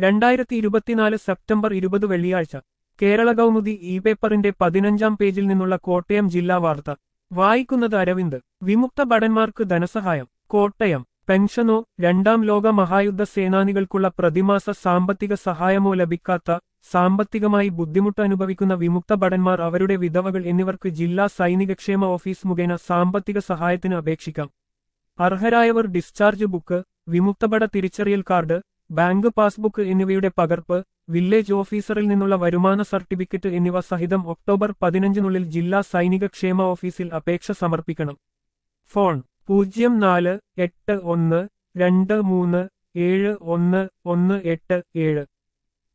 രണ്ടായിരത്തി ഇരുപത്തിനാല് സെപ്റ്റംബർ ഇരുപത് വെള്ളിയാഴ്ച കേരള കൗമുദി ഇ പേപ്പറിന്റെ പതിനഞ്ചാം പേജിൽ നിന്നുള്ള കോട്ടയം ജില്ലാ വാർത്ത വായിക്കുന്നത് അരവിന്ദ് വിമുക്ത ഭടന്മാർക്ക് ധനസഹായം കോട്ടയം പെൻഷനോ രണ്ടാം ലോക മഹായുദ്ധ സേനാനികൾക്കുള്ള പ്രതിമാസ സാമ്പത്തിക സഹായമോ ലഭിക്കാത്ത സാമ്പത്തികമായി ബുദ്ധിമുട്ട് അനുഭവിക്കുന്ന വിമുക്ത ഭടന്മാർ അവരുടെ വിധവകൾ എന്നിവർക്ക് ജില്ലാ സൈനികക്ഷേമ ഓഫീസ് മുഖേന സാമ്പത്തിക സഹായത്തിന് അപേക്ഷിക്കാം അർഹരായവർ ഡിസ്ചാർജ് ബുക്ക് വിമുക്തഭട തിരിച്ചറിയൽ കാർഡ് ബാങ്ക് പാസ്ബുക്ക് എന്നിവയുടെ പകർപ്പ് വില്ലേജ് ഓഫീസറിൽ നിന്നുള്ള വരുമാന സർട്ടിഫിക്കറ്റ് എന്നിവ സഹിതം ഒക്ടോബർ പതിനഞ്ചിനുള്ളിൽ ജില്ലാ സൈനിക ക്ഷേമ ഓഫീസിൽ അപേക്ഷ സമർപ്പിക്കണം ഫോൺ പൂജ്യം നാല് എട്ട് ഒന്ന് രണ്ട് മൂന്ന് ഏഴ് ഒന്ന് ഒന്ന് എട്ട് ഏഴ്